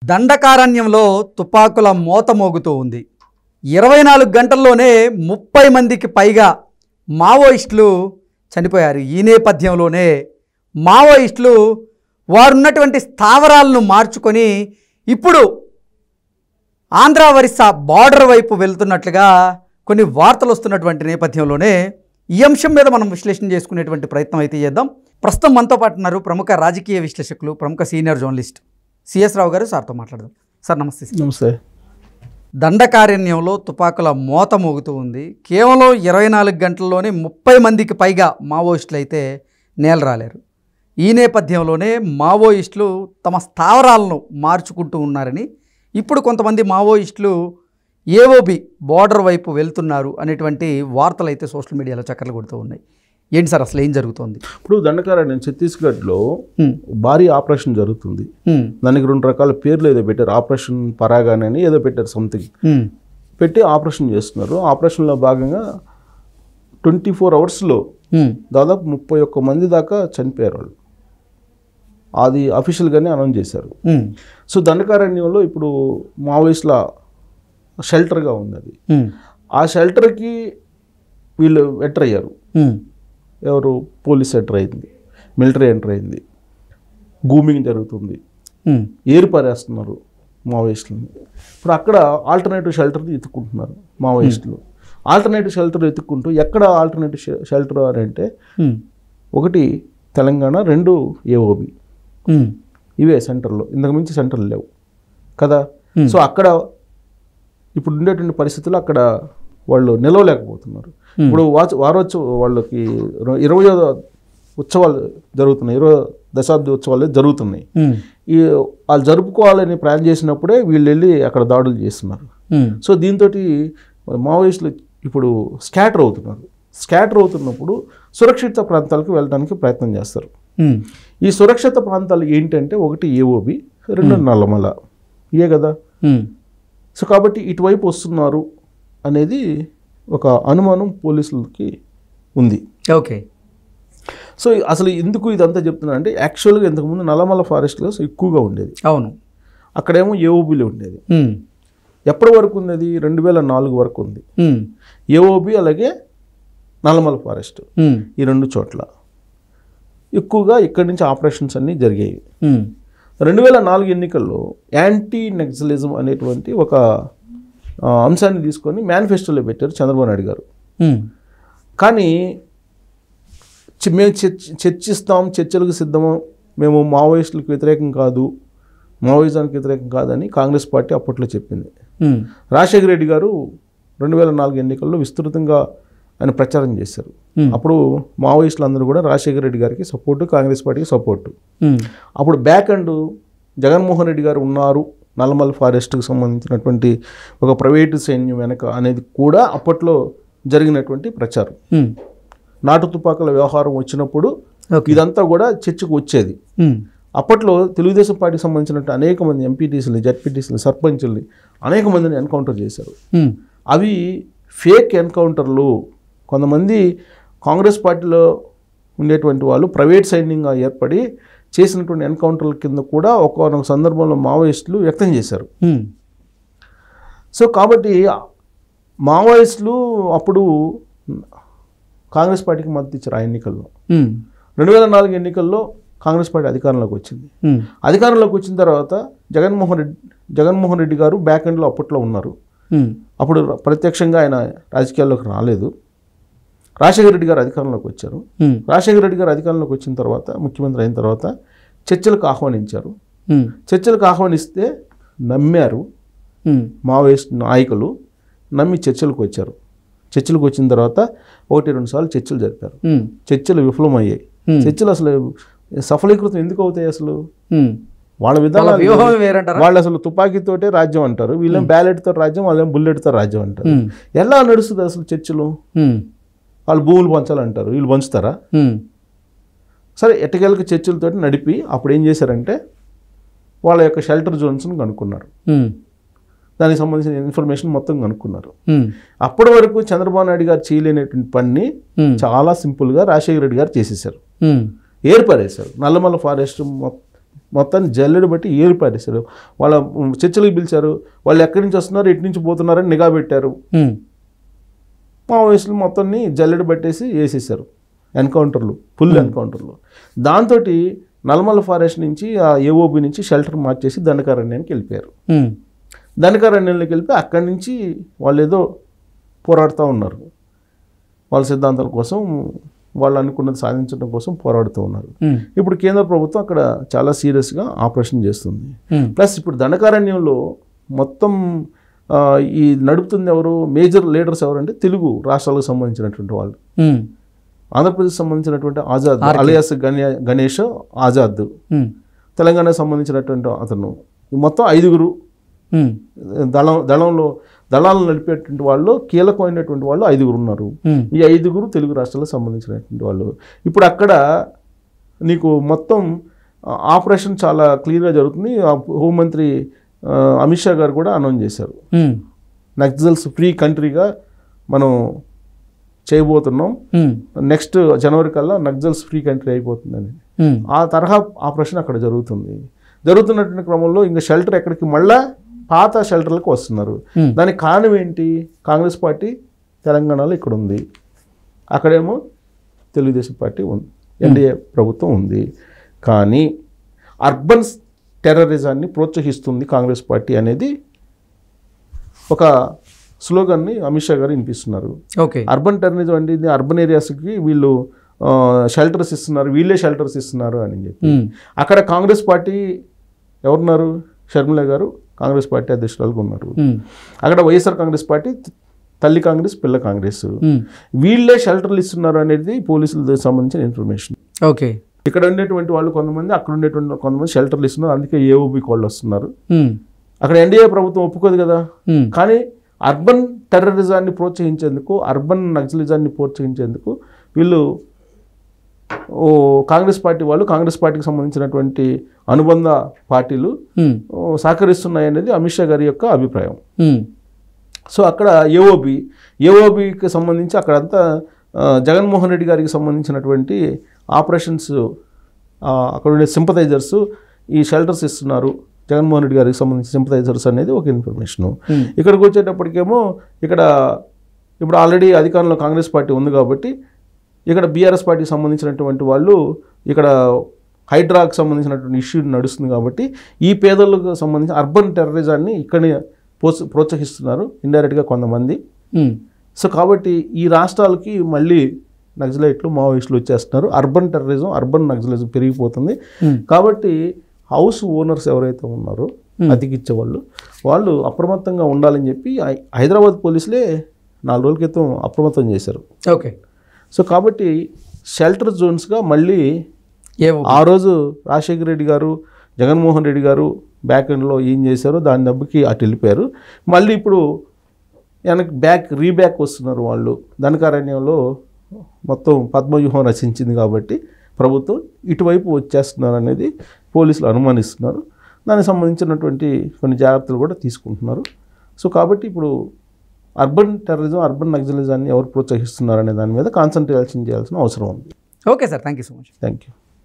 దండకారణ్యంలో తుపాకుల మోత మోగుతూ ఉంది ఇరవై నాలుగు గంటల్లోనే ముప్పై మందికి పైగా మావోయిస్టులు చనిపోయారు ఈ నేపథ్యంలోనే మావోయిస్టులు వారున్నటువంటి స్థావరాలను మార్చుకొని ఇప్పుడు ఆంధ్ర ఒరిస్సా బార్డర్ వైపు వెళ్తున్నట్లుగా కొన్ని వార్తలు వస్తున్నటువంటి నేపథ్యంలోనే ఈ అంశం మీద మనం విశ్లేషణ చేసుకునేటువంటి ప్రయత్నం అయితే చేద్దాం ప్రస్తుతం మనతో పాటు ఉన్నారు ప్రముఖ రాజకీయ విశ్లేషకులు ప్రముఖ సీనియర్ జర్నలిస్ట్ సిఎస్ రావు గారు సార్తో మాట్లాడదాం సార్ నమస్తే సార్. నమస్తే దండకారణ్యంలో తుపాకుల మోత మోగుతూ ఉంది కేవలం ఇరవై నాలుగు గంటల్లోనే ముప్పై మందికి పైగా మావోయిస్టులు అయితే నేలరాలేరు ఈ నేపథ్యంలోనే మావోయిస్టులు తమ స్థావరాలను మార్చుకుంటూ ఉన్నారని ఇప్పుడు కొంతమంది మావోయిస్టులు ఏఓబి బార్డర్ వైపు వెళ్తున్నారు అనేటువంటి వార్తలు అయితే సోషల్ మీడియాలో చక్కర్లు కొడుతూ ఉన్నాయి ఏంటి సార్ అసలు ఏం జరుగుతోంది ఇప్పుడు దండకారణ్యం ఛత్తీస్గఢ్లో హ్మ్. భారీ ఆపరేషన్ జరుగుతుంది హ్మ్. దానికి రెండు రకాల పేర్లు ఏదో పెట్టారు ఆపరేషన్ పరాగాన్ అని ఏదో పెట్టారు సంథింగ్ హ్మ్. పెట్టి ఆపరేషన్ చేస్తున్నారు ఆపరేషన్లో భాగంగా ట్వంటీ ఫోర్ అవర్స్లో హ్మ్. దాదాపు ముప్పై ఒక్క మంది దాకా చనిపోయారు వాళ్ళు అది అఫీషియల్గానే అనౌన్స్ చేశారు హ్మ్. సో దండకారణ్యంలో ఇప్పుడు మావోయిస్టుల షెల్టర్గా ఉంది అది హ్మ్. ఆ షెల్టర్కి వీళ్ళు ఎంటర్ అయ్యారు హ్మ్. ఎవరు పోలీస్ ఎంటర్ అయింది మిలిటరీ ఎంటర్ అయింది గూమింగ్ జరుగుతుంది హ్మ్. ఏరు పారేస్తున్నారు మావోయిస్టులని ఇప్పుడు అక్కడ ఆల్టర్నేటివ్ షెల్టర్ ఎత్తుకుంటున్నారు మావోయిస్టులు ఆల్టర్నేటివ్ షెల్టర్ ఎత్తుక్కుంటూ ఎక్కడ ఆల్టర్నేటివ్ షెల్టర్ అని అంటే హ్మ్. ఒకటి తెలంగాణ రెండు ఏఓబి హ్మ్. ఇవే సెంటర్లో ఇంతకు మించి సెంటర్లు లేవు కదా Hmm. సో అక్కడ ఇప్పుడు ఉండేటువంటి పరిస్థితుల్లో అక్కడ వాళ్ళు నిలవలేకపోతున్నారు ఇప్పుడు వాచ వారోత్సవ వాళ్ళకి ఇర- ఇరవయో ఉత్సవాలు జరుగుతున్నాయి ఇరవై దశాబ్ది ఉత్సవాలు జరుగుతున్నాయి హ్మ్. ఈ వాళ్ళు జరుపుకోవాలని ప్లాన్ చేసినప్పుడే వీళ్ళు వెళ్ళి అక్కడ దాడులు చేస్తున్నారు హ్మ్. సో దీంతో మావోయిస్టులు ఇప్పుడు స్కాటర్ అవుతున్నారు స్కాటర్ అవుతున్నప్పుడు సురక్షిత ప్రాంతాలకు వెళ్ళడానికి ప్రయత్నం చేస్తారు హ్మ్. ఈ సురక్షిత ప్రాంతాలు ఏంటంటే ఒకటి ఏఓబి రెండు నల్లమల ఇయే కదా హ్మ్. సో కాబట్టి ఇటువైపు వస్తున్నారు అనేది ఒక అనుమానం పోలీసులకి ఉంది ఓకే సో అసలు ఎందుకు ఇదంతా చెప్తున్నా అంటే యాక్చువల్గా ఇంతకుముందు నల్లమల ఫారెస్ట్లో ఎక్కువగా ఉండేది అవును అక్కడేమో ఏఓబిలో ఉండేది హ్మ్. ఎప్పటి వరకు ఉన్నది రెండు వేల నాలుగు వరకు ఉంది హ్మ్. ఏఓబి అలాగే నల్లమల ఫారెస్ట్ హ్మ్. ఈ రెండు చోట్ల ఎక్కువగా ఇక్కడి నుంచి ఆపరేషన్స్ అన్నీ జరిగాయి హ్మ్. రెండు వేల నాలుగు ఎన్నికల్లో యాంటీ నెక్సలిజం అనేటువంటి ఒక ఆ, అంశాన్ని తీసుకొని మేనిఫెస్టోలో పెట్టారు చంద్రబాబు నాయుడు గారు హ్మ్. కానీ చి- మేము చర్చ- చర్చిస్తాం చర్చలకు సిద్ధము మేము మావోయిస్టులకు వ్యతిరేకం కాదు మావోయిజానికి వ్యతిరేకం కాదని కాంగ్రెస్ పార్టీ అప్పట్లో చెప్పింది హ్మ్. రాజశేఖర రెడ్డి గారు రెండు వేల నాలుగు ఎన్నికల్లో విస్తృతంగా ఆయన ప్రచారం చేశారు Hmm. అప్పుడు మావోయిస్టులు అందరూ కూడా రాజశేఖర రెడ్డి గారికి సపోర్టు కాంగ్రెస్ పార్టీకి సపోర్టు హ్మ్. అప్పుడు బ్యాక్ అండ్ జగన్మోహన్ రెడ్డి గారు ఉన్నారు నల్లమల్ ఫారెస్ట్కి సంబంధించినటువంటి ఒక ప్రైవేటు సైన్యం వెనక అనేది కూడా అప్పట్లో జరిగినటువంటి ప్రచారం హ్మ్. నాటు తుపాకుల వ్యవహారం వచ్చినప్పుడు ఓకే. ఇదంతా కూడా చర్చకు వచ్చేది హ్మ్. అప్పట్లో తెలుగుదేశం పార్టీకి సంబంధించినట్టు అనేక మంది ఎంపీటీసీలు జడ్పీటీసీలు సర్పంచుల్ని అనేక మందిని ఎన్కౌంటర్ చేశారు హ్మ్. అవి ఫేక్ ఎన్కౌంటర్లు కొంతమంది కాంగ్రెస్ పార్టీలో ఉండేటువంటి వాళ్ళు ప్రైవేట్ సైన్యంగా ఏర్పడి చేసినటువంటి ఎన్కౌంటర్ల కింద కూడా ఒక సందర్భంలో మావోయిస్టులు వ్యక్తం చేశారు హ్మ్. సో కాబట్టి మావోయిస్టులు అప్పుడు కాంగ్రెస్ పార్టీకి మద్దతు ఇచ్చారు ఆ ఎన్నికల్లో హ్మ్. రెండు వేల నాలుగు ఎన్నికల్లో కాంగ్రెస్ పార్టీ అధికారంలోకి వచ్చింది హ్మ్. అధికారంలోకి వచ్చిన తర్వాత జగన్మోహన్ రెడ్డి జగన్మోహన్ రెడ్డి గారు బ్యాక్ ఎండ్లో అప్పట్లో ఉన్నారు హ్మ్. అప్పుడు ప్రత్యక్షంగా ఆయన రాజకీయాల్లోకి రాలేదు రాజశేఖర రెడ్డి గారు అధికారంలోకి వచ్చారు హ్మ్. రాజశేఖర రెడ్డి గారు అధికారంలోకి వచ్చిన తర్వాత ముఖ్యమంత్రి అయిన తర్వాత చర్చలకు ఆహ్వానించారు హ్మ్. చర్చలకు ఆహ్వానిస్తే నమ్మారు హ్మ్. మావోయిస్ట్ నాయకులు నమ్మి చర్చలకు వచ్చారు చర్చలకు వచ్చిన తర్వాత ఒకటి రెండు సార్లు చర్చలు జరిపారు హ్మ్. చర్చలు విఫలమయ్యాయి Hmm. చర్చలు అసలు సఫలీకృతం ఎందుకు అవుతాయి అసలు హ్మ్. వాళ్ళ వాళ్ళ విధానాలు వ్యూహం వేరంటారా వాళ్ళు అసలు తుపాకీతోటే రాజ్యం అంటారు వీళ్ళేం బ్యాలెట్తో రాజ్యం వాళ్ళేం బుల్లెట్తో రాజ్యం అంటారు హ్మ్. ఎలా నడుస్తుంది అసలు చర్చలు హ్మ్. వాళ్ళు భూములు పంచాలంటారు వీళ్ళు పంచుతారా హ్మ్. సరే ఎట్టకేలకు చర్చలతో నడిపి అప్పుడు ఏం చేశారంటే వాళ్ళ యొక్క షెల్టర్ జోన్స్ని కనుక్కున్నారు హ్మ్. దానికి సంబంధించిన ఇన్ఫర్మేషన్ మొత్తం కనుక్కున్నారు హ్మ్. అప్పటి వరకు చంద్రబాబు నాయుడు గారు చేయలేనటువంటి పనిని హ్మ్. చాలా సింపుల్గా రాజశేఖర రెడ్డి గారు చేసేసారు హ్మ్. ఏర్పడేశారు నల్లమల్ల ఫారెస్ట్ మొ- మొత్తాన్ని జల్లెడు బట్టి ఏలు పారేశారు వాళ్ళ ఉమ్, చర్చలకు పిలిచారు వాళ్ళు ఎక్కడి నుంచి వస్తున్నారు ఎటు నుంచి పోతున్నారని నిఘా పెట్టారు ఉమ్, మావోయిస్టులు మొత్తాన్ని జల్లెడ పట్టేసి వేసేసారు ఎన్కౌంటర్లు ఫుల్ ఎన్కౌంటర్లు దాంతో నల్మల ఫారెస్ట్ నుంచి ఆ ఏఓబి నుంచి షెల్టర్ మార్చేసి దండకారణ్యానికి వెళ్ళిపోయారు ఉమ్, దండకారణ్యంలోకి వెళ్ళిపోయి అక్కడి నుంచి వాళ్ళు ఏదో పోరాడుతూ ఉన్నారు వాళ్ళ సిద్ధాంతాల కోసం వాళ్ళు అనుకున్నది సాధించడం కోసం పోరాడుతూ ఉన్నారు ఉమ్, ఇప్పుడు కేంద్ర ప్రభుత్వం అక్కడ చాలా సీరియస్గా ఆపరేషన్ చేస్తుంది ఉమ్, ప్లస్ ఇప్పుడు దండకారణ్యంలో మొత్తం ఆ, ఈ నడుపుతుంది ఎవరు మేజర్ లీడర్స్ ఎవరంటే తెలుగు రాష్ట్రాలకు సంబంధించినటువంటి వాళ్ళు ఉమ్, ఆంధ్రప్రదేశ్ సంబంధించినటువంటి ఆజాద్ ఆర్కే. అలియాస్ గణే గణేష్ ఆజాద్ ఉమ్, తెలంగాణకు సంబంధించినటువంటి అతను ఈ మొత్తం ఐదుగురు ఉమ్, దళం దళంలో దళాలను నడిపేటువంటి వాళ్ళు కీలకమైనటువంటి వాళ్ళు ఐదుగురు ఉన్నారు ఉమ్, ఈ ఐదుగురు తెలుగు రాష్ట్రాలకు సంబంధించినటువంటి వాళ్ళు ఇప్పుడు అక్కడ నీకు మొత్తం ఆ, ఆపరేషన్ చాలా క్లియర్గా జరుగుతుంది ఆ హోంమంత్రి ఆ, అమిత్ షా గారు కూడా అనౌన్స్ చేశారు ఉమ్, నక్సల్స్ ఫ్రీ కంట్రీగా మనం చేయబోతున్నాం ఉమ్, నెక్స్ట్ జనవరి కల్లా నక్సల్స్ ఫ్రీ కంట్రీ అయిపోతుందని ఉమ్, ఆ తరహా ఆపరేషన్ అక్కడ జరుగుతుంది జరుగుతున్నటువంటి క్రమంలో ఇంకా షెల్టర్ ఎక్కడికి మళ్ళా పాత షెల్టర్లకు వస్తున్నారు Hmm. దానికి కారణం ఏంటి కాంగ్రెస్ పార్టీ తెలంగాణలో ఇక్కడ ఉంది అక్కడేమో తెలుగుదేశం పార్టీ ఉంది ఎన్డీఏ ప్రభుత్వం ఉంది కానీ అర్బన్ టెర్రరిజాన్ని ప్రోత్సహిస్తుంది కాంగ్రెస్ పార్టీ అనేది ఒక స్లోగన్ని అమిత్ షా గారు వినిపిస్తున్నారు ఓకే అర్బన్ టెర్రరిజం అంటే ఇది అర్బన్ ఏరియాస్కి వీళ్ళు షెల్టర్స్ ఇస్తున్నారు వీళ్ళే షెల్టర్స్ ఇస్తున్నారు అని చెప్పి ఉమ్, అక్కడ కాంగ్రెస్ పార్టీ ఎవరున్నారు షర్మిల గారు కాంగ్రెస్ పార్టీ అధ్యక్షురాలుగా ఉన్నారు ఉమ్, అక్కడ వైఎస్ఆర్ కాంగ్రెస్ పార్టీ తల్లి కాంగ్రెస్ పిల్ల కాంగ్రెస్ ఉమ్, వీళ్ళే షెల్టర్లు ఇస్తున్నారు అనేది పోలీసులకు సంబంధించిన ఇన్ఫర్మేషన్ ఓకే ఇక్కడ ఉండేటువంటి వాళ్ళు కొంతమంది అక్కడ ఉండేటువంటి కొంతమంది షెల్టర్లు ఇస్తున్నారు అందుకే ఏఓబి వాళ్ళు వస్తున్నారు ఉమ్, అక్కడ ఎన్డీఏ ప్రభుత్వం ఒప్పుకోదు కదా ఉమ్, కానీ అర్బన్ టెర్రరిజాన్ని ప్రోత్సహించేందుకు అర్బన్ నక్సలిజాన్ని ప్రోత్సహించేందుకు వీళ్ళు ఓ కాంగ్రెస్ పార్టీ వాళ్ళు కాంగ్రెస్ పార్టీకి సంబంధించినటువంటి అనుబంధ పార్టీలు ఉమ్, ఓ, సహకరిస్తున్నాయి అనేది అమిత్ షా గారి యొక్క అభిప్రాయం ఉమ్, సో అక్కడ ఏఓబి ఏఓబికి సంబంధించి అక్కడంతా ఆ, జగన్మోహన్ రెడ్డి గారికి సంబంధించినటువంటి ఆపరేషన్స్ ఆ, అక్కడ ఉండే సింపథైజర్స్ ఈ షెల్టర్స్ ఇస్తున్నారు జగన్మోహన్ రెడ్డి గారికి సంబంధించిన సింపథైజర్స్ అనేది ఒక ఇన్ఫర్మేషను ఉమ్, ఇక్కడికి వచ్చేటప్పటికేమో ఇక్కడ ఇప్పుడు ఆల్రెడీ అధికారంలో కాంగ్రెస్ పార్టీ ఉంది కాబట్టి ఇక్కడ బీఆర్ఎస్ పార్టీకి సంబంధించినటువంటి వాళ్ళు ఇక్కడ హైడ్రాకి సంబంధించినటువంటి ఇష్యూ నడుస్తుంది కాబట్టి ఈ పేదలకు సంబంధించిన అర్బన్ టెర్రరిజాన్ని ఇక్కడనే ప్రోత్స ప్రోత్సహిస్తున్నారు ఇండైరెక్ట్గా కొంతమంది ఉమ్, సో కాబట్టి ఈ రాష్ట్రాలకి మళ్ళీ నక్సలైట్లు మావోయిస్టులు వచ్చేస్తున్నారు అర్బన్ టెర్రరిజం అర్బన్ నక్సలిజం పెరిగిపోతుంది ఉమ్, కాబట్టి హౌస్ ఓనర్స్ ఎవరైతే ఉన్నారో అతికిచ్చే వాళ్ళు వాళ్ళు అప్రమత్తంగా ఉండాలని చెప్పి హై- హైదరాబాద్ పోలీసులే నాలుగు రోజుల క్రితం అప్రమత్తం చేశారు ఓకే సో కాబట్టి షెల్టర్ జోన్స్గా మళ్ళీ ఏవో ఆ రోజు రాజశేఖర రెడ్డి గారు జగన్మోహన్ రెడ్డి గారు బ్యాక్ ఎండ్లో ఏం చేశారో దాని దెబ్బకి అటు వెళ్ళిపోయారు మళ్ళీ ఇప్పుడు వెనక్కి బ్యాక్ రీబ్యాక్ వస్తున్నారు వాళ్ళు ధనకారణ్యంలో మొత్తం పద్మవ్యూహం రచించింది కాబట్టి ప్రభుత్వం ఇటువైపు వచ్చేస్తున్నారు అనేది పోలీసులు అనుమానిస్తున్నారు దానికి సంబంధించినటువంటి కొన్ని జాగ్రత్తలు కూడా తీసుకుంటున్నారు సో కాబట్టి ఇప్పుడు అర్బన్ టెర్రరిజం అర్బన్ నక్సలిజాన్ని ఎవరు ప్రోత్సహిస్తున్నారు అనే దాని మీద కాన్సన్ట్రేషన్ చేయాల్సిన అవసరం ఉంది okay sir thank you so much thank you